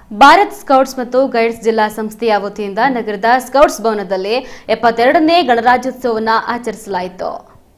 Bharat scouts ಮತ್ತು guides ಜಿಲ್ಲಾ ಸಂಸ್ಥೆಯ ವತಿಯಿಂದ ನಗರದ ಸ್ಕೌಟ್ಸ್ ಭವನದಲ್ಲಿ ಎಪ್ಪತ್ತೆರಡನೇ ಗಣರಾಜ್ಯೋತ್ಸವವನ್ನು ಆಚರಿಸಲಾಯಿತು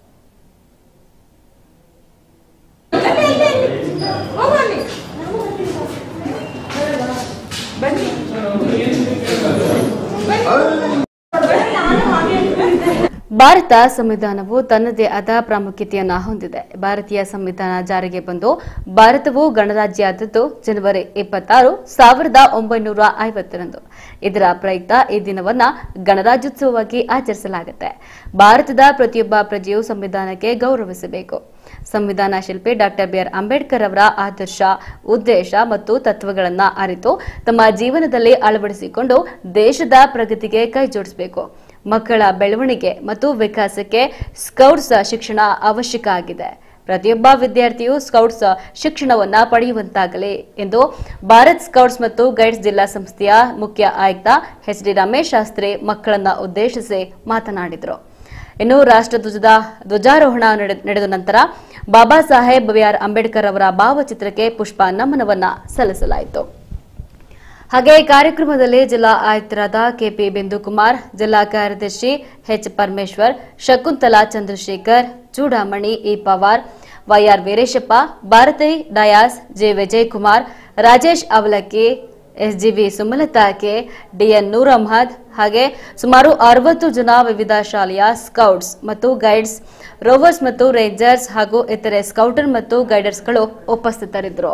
ಭಾರತ ಸಂವಿಧಾನವು ತನ್ನದೇ ಆದ ಪ್ರಾಮುಖ್ಯತೆಯನ್ನ ಹೊಂದಿದೆ ಭಾರತೀಯ ಸಂವಿಧಾನ ಜಾರಿಗೆ ಬಂದು ಭಾರತವು ಗಣರಾಜ್ಯ ಆದದ್ದು ಜನವರಿ ಇಪ್ಪತ್ತಾರು ಸಾವಿರದ ಒಂಬೈನೂರ ಐವತ್ತರಂದು ಇದರ ಪ್ರಯುಕ್ತ ಈ ದಿನವನ್ನ ಗಣರಾಜ್ಯೋತ್ಸವವಾಗಿ ಆಚರಿಸಲಾಗುತ್ತೆ ಭಾರತದ ಪ್ರತಿಯೊಬ್ಬ ಪ್ರಜೆಯು ಸಂವಿಧಾನಕ್ಕೆ ಗೌರವಿಸಬೇಕು ಸಂವಿಧಾನ ಶಿಲ್ಪಿ ಡಾಕ್ಟರ್ ಬಿಆರ್ ಅಂಬೇಡ್ಕರ್ ಅವರ ಆದರ್ಶ ಉದ್ದೇಶ ಮತ್ತು ತತ್ವಗಳನ್ನ ಅರಿತು ತಮ್ಮ ಜೀವನದಲ್ಲಿ ಅಳವಡಿಸಿಕೊಂಡು ದೇಶದ ಪ್ರಗತಿಗೆ ಕೈ ಜೋಡಿಸಬೇಕು ಮಕ್ಕಳ ಬೆಳವಣಿಗೆ ಮತ್ತು ವಿಕಾಸಕ್ಕೆ ಸ್ಕೌಟ್ಸ್ ಶಿಕ್ಷಣ ಅವಶ್ಯಕ ಆಗಿದೆ ಪ್ರತಿಯೊಬ್ಬ ವಿದ್ಯಾರ್ಥಿಯು ಸ್ಕೌಟ್ಸ್ ಶಿಕ್ಷಣವನ್ನ ಪಡೆಯುವಂತಾಗಲಿ ಎಂದು ಭಾರತ್ ಸ್ಕೌಟ್ಸ್ ಮತ್ತು ಗೈಡ್ಸ್ ಜಿಲ್ಲಾ ಸಂಸ್ಥೆಯ ಮುಖ್ಯ ಆಯುಕ್ತ ಎಚ್ ಡಿ ರಮೇಶ್ ಶಾಸ್ತ್ರಿ ಮಕ್ಕಳನ್ನ ಉದ್ದೇಶಿಸಿ ಮಾತನಾಡಿದರು ಇನ್ನು ರಾಷ್ಟ್ರಧ್ವಜದ ಧ್ವಜಾರೋಹಣ ನಡೆ- ನಡೆದ ನಂತರ ಬಾಬಾ ಸಾಹೇಬ್ ಬಿಆರ್ ಅಂಬೇಡ್ಕರ್ ಅವರ ಭಾವಚಿತ್ರಕ್ಕೆ ಪುಷ್ಪ ನಮನವನ್ನ ಸಲ್ಲಿಸಲಾಯಿತು ಹಾಗೆ ಕಾರ್ಯಕ್ರಮದಲ್ಲಿ ಜಿಲ್ಲಾ ಆಯುಕ್ತರಾದ ಕೆಪಿ ಬಿಂದುಕುಮಾರ್ ಜಿಲ್ಲಾ ಕಾರ್ಯದರ್ಶಿ H Parameshwar Shakuntala Chandrashekar Chudamani E Pawar YR Veereshappa Bharathi Dias J Vijayakumar Rajesh Avalakki SGV Sumalatha K DN Noor Ahmed ಹಾಗೆ ಸುಮಾರು ಅರವತ್ತು ಜನ ವಿವಿಧ ಶಾಲೆಯ ಸ್ಕೌಟ್ಸ್ ಮತ್ತು ಗೈಡ್ಸ್ ರೋವರ್ಸ್ ಮತ್ತು ರೇಂಜರ್ಸ್ ಹಾಗೂ ಇತರೆ ಸ್ಕೌಟರ್ ಮತ್ತು ಗೈಡರ್ಸ್ಗಳು ಉಪಸ್ಥಿತರಿದ್ದರು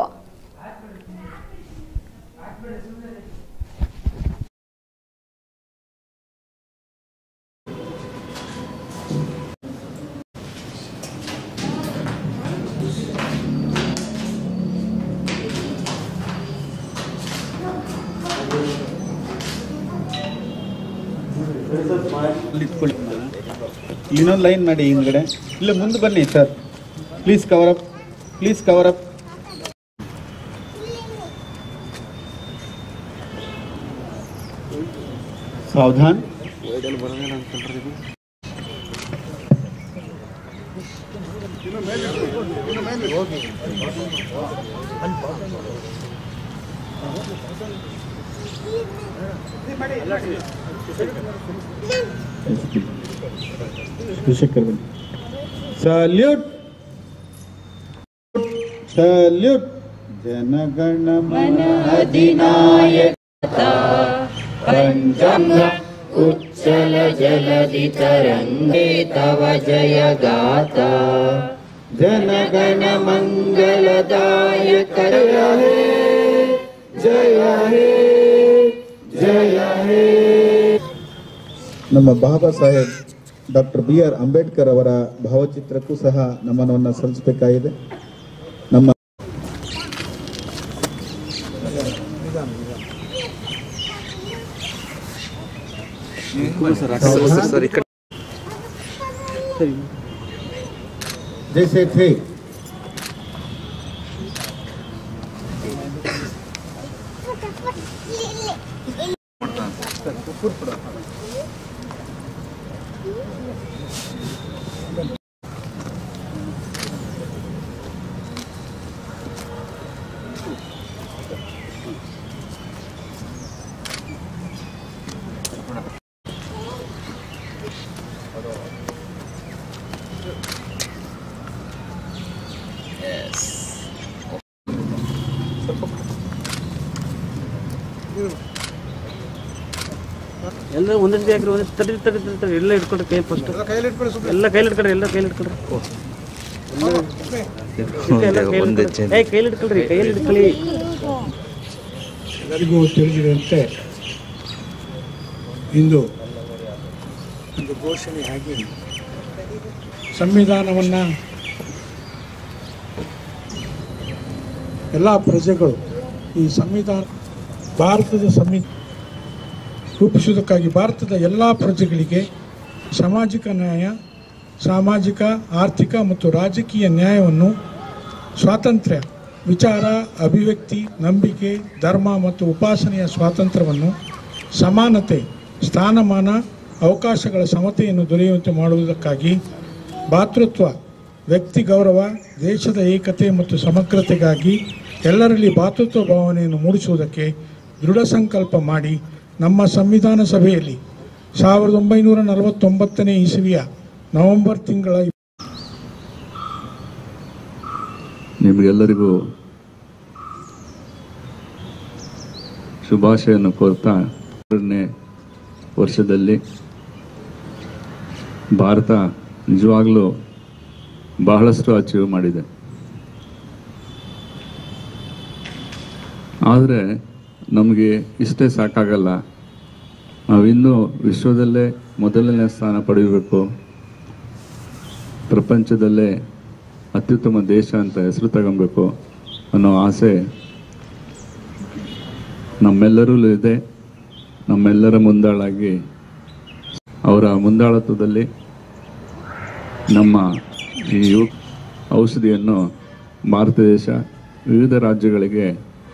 ಅಲ್ಲಿ ಇಟ್ಕೊಳ್ಳಿ ಇನ್ನೊಂದು ಲೈನ್ ಮಾಡಿ ಹಿಂದ್ಗಡೆ ಇಲ್ಲ ಮುಂದೆ ಬನ್ನಿ sir please cover up please cover up ಸಾವಧಾನ್ ಶಿಕ್ಷಕರು ಬನ್ನಿ ಸಲ್ಯೂಟ್ ಸಲ್ಯೂಟ್ ಜನಗಣ ಮನ ಅಧಿನಾಯಕ ಪಂಚಮ उच्चल जलधि तरङ्गे तव जय गाता ಜನಗಣ ಮಂಗಲದಾಯಕ ಜಯ ಹೇ ಜಯ ಹೇ ಜಯ ಹೇ ನಮ್ಮ Baba Saheb doctor B R Ambedkar ಅವರ ಭಾವಚಿತ್ರಕ್ಕೂ ಸಹ ನಮನವನ್ನು ಸಲ್ಲಿಸಬೇಕಾಗಿದೆ ನಮ್ಮ जैसे थे ಎಲ್ಲ ಒಂದೊಂದು ಹಾಕ್ರಿ ಒಂದೊಂದು ತಡಿ ತಡಿ ತಡಿ ತಡಿ ಎಲ್ಲ ಇಟ್ಕೊಳ್ರಿ ಕೈ ಫಸ್ಟ್ ಎಲ್ಲ ಕೈಲಿ ಇಟ್ಕೊಳ್ರಿ ಎಲ್ಲ ಕೈಲಿ ಇಟ್ಕೊಳ್ರಿ ಎಲ್ಲ ಕೈಲಿ ಇಟ್ಕೊಳ್ರಿ. ಏ ಕೈಲಿ ಇಟ್ಕೊಳ್ರಿ ಕೈಯಲ್ಲಿ ಇಟ್ಕೊಳ್ಳಿ ಎಲ್ಲರಿಗೂ ತಿಳಿದಿರುವಂತೆ ಇಂದು ಒಂದು ಘೋಷಣೆಯಾಗಿ ಸಂವಿಧಾನವನ್ನು ಎಲ್ಲ ಪ್ರಜೆಗಳು ಈ ಸಂವಿಧಾನ ಭಾರತದ ಸಂವಿ ರೂಪಿಸುವುದಕ್ಕಾಗಿ ಭಾರತದ ಎಲ್ಲ ಪ್ರಜೆಗಳಿಗೆ ಸಾಮಾಜಿಕ ನ್ಯಾಯ ಸಾಮಾಜಿಕ ಆರ್ಥಿಕ ಮತ್ತು ರಾಜಕೀಯ ನ್ಯಾಯವನ್ನು ಸ್ವಾತಂತ್ರ್ಯ ವಿಚಾರ ಅಭಿವ್ಯಕ್ತಿ ನಂಬಿಕೆ ಧರ್ಮ ಮತ್ತು ಉಪಾಸನೆಯ ಸ್ವಾತಂತ್ರ್ಯವನ್ನು ಸಮಾನತೆ ಸ್ಥಾನಮಾನ ಅವಕಾಶಗಳ ಸಮತೆಯನ್ನು ದೊರೆಯುವಂತೆ ಮಾಡುವುದಕ್ಕಾಗಿ ಭಾತೃತ್ವ ವ್ಯಕ್ತಿ ಗೌರವ ದೇಶದ ಏಕತೆ ಮತ್ತು ಸಮಗ್ರತೆಗಾಗಿ ಎಲ್ಲರಲ್ಲಿ ಭಾತೃತ್ವ ಭಾವನೆಯನ್ನು ಮೂಡಿಸುವುದಕ್ಕೆ ದೃಢ ಸಂಕಲ್ಪ ಮಾಡಿ ನಮ್ಮ ಸಂವಿಧಾನ ಸಭೆಯಲ್ಲಿ ಸಾವಿರದ ಒಂಬೈನೂರ ನಲವತ್ತೊಂಬತ್ತನೇ ಇಸವಿಯ ನವೆಂಬರ್ ತಿಂಗಳ ನಿಮಗೆಲ್ಲರಿಗೂ ಶುಭಾಶಯನ್ನು ಕೋರ್ತಾ ಎರಡನೇ ವರ್ಷದಲ್ಲಿ ಭಾರತ ನಿಜವಾಗ್ಲೂ ಬಹಳಷ್ಟು ಅಚೀವ್ ಮಾಡಿದೆ ಆದರೆ ನಮಗೆ ಇಷ್ಟೇ ಸಾಕಾಗಲ್ಲ ನಾವಿನ್ನೂ ವಿಶ್ವದಲ್ಲೇ ಮೊದಲನೇ ಸ್ಥಾನ ಪಡೆಯಬೇಕು ಪ್ರಪಂಚದಲ್ಲೇ ಅತ್ಯುತ್ತಮ ದೇಶ ಅಂತ ಹೆಸರು ತಗೊಬೇಕು ಅನ್ನೋ ಆಸೆ ನಮ್ಮೆಲ್ಲರಲ್ಲೂ ಇದೆ ನಮ್ಮೆಲ್ಲರ ಮುಂದಾಳಾಗಿ ಅವರ ಮುಂದಾಳತ್ವದಲ್ಲಿ ನಮ್ಮ ಈ ಯು ಔಷಧಿಯನ್ನು ಭಾರತ ದೇಶ ವಿವಿಧ ರಾಜ್ಯಗಳಿಗೆ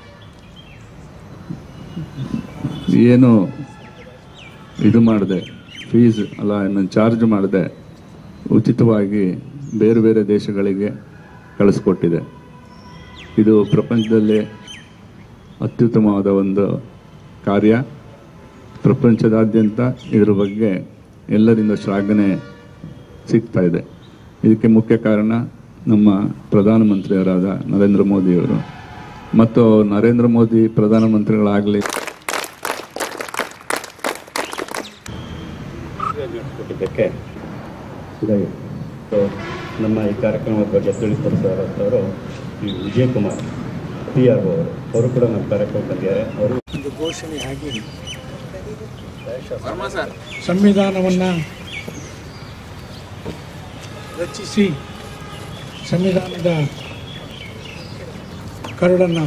ಏನು ಇದು ಮಾಡಿದೆ ಫೀಸ್ ಅಲ್ಲ ಇನ್ನು ಚಾರ್ಜ್ ಮಾಡದೆ ಉಚಿತವಾಗಿ ಬೇರೆ ಬೇರೆ ದೇಶಗಳಿಗೆ ಕಳಿಸ್ಕೊಟ್ಟಿದೆ ಇದು ಪ್ರಪಂಚದಲ್ಲಿ ಅತ್ಯುತ್ತಮವಾದ ಒಂದು ಕಾರ್ಯ ಪ್ರಪಂಚದಾದ್ಯಂತ ಇದರ ಬಗ್ಗೆ ಎಲ್ಲರಿಂದ ಶ್ಲಾಘನೆ ಸಿಗ್ತಾ ಇದೆ ಇದಕ್ಕೆ ಮುಖ್ಯ ಕಾರಣ ನಮ್ಮ ಪ್ರಧಾನಮಂತ್ರಿಯವರಾದ ನರೇಂದ್ರ ಮೋದಿಯವರು ಮತ್ತು ನರೇಂದ್ರ ಮೋದಿ ಪ್ರಧಾನಮಂತ್ರಿಗಳಾಗಲಿ ಕೊಟ್ಟಿದ್ದಕ್ಕೆ ಇದಾಗಿ ನಮ್ಮ ಈ ಕಾರ್ಯಕ್ರಮದ ಬಗ್ಗೆ ತಿಳಿಸ್ಕೊಡ್ತಾರವರು ಈ ವಿಜಯಕುಮಾರ್ ಪಿ ಆರ್ ಅವರು ಅವರು ಕೂಡ ನಮ್ಮ ಕಾರ್ಯಕ್ರಮ ಬಂದಿದ್ದಾರೆ ಅವರು ಒಂದು ಘೋಷಣೆಯಾಗಿ ಸಂವಿಧಾನವನ್ನು ರಚಿಸಿ ಸಂವಿಧಾನದ ಕರಡನ್ನು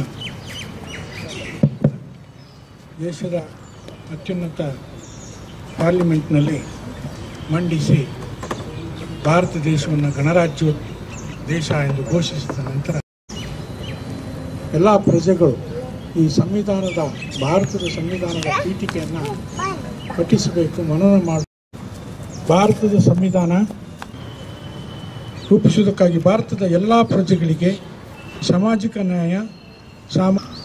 ದೇಶದ ಅತ್ಯುನ್ನತ ಪಾರ್ಲಿಮೆಂಟ್ನಲ್ಲಿ ಮಂಡಿಸಿ ಭಾರತ ದೇಶವನ್ನು ಗಣರಾಜ್ಯ ದೇಶ ಎಂದು ಘೋಷಿಸಿದ ನಂತರ ಎಲ್ಲ ಪ್ರಜೆಗಳು ಈ ಸಂವಿಧಾನದ ಭಾರತದ ಸಂವಿಧಾನದ ಪೀಠಿಕೆಯನ್ನು ಪಠಿಸಬೇಕು ಮನನ ಮಾಡಿ ಭಾರತದ ಸಂವಿಧಾನ ರೂಪಿಸುವುದಕ್ಕಾಗಿ ಭಾರತದ ಎಲ್ಲ ಪ್ರಜೆಗಳಿಗೆ ಸಾಮಾಜಿಕ ನ್ಯಾಯ ಸಾಮ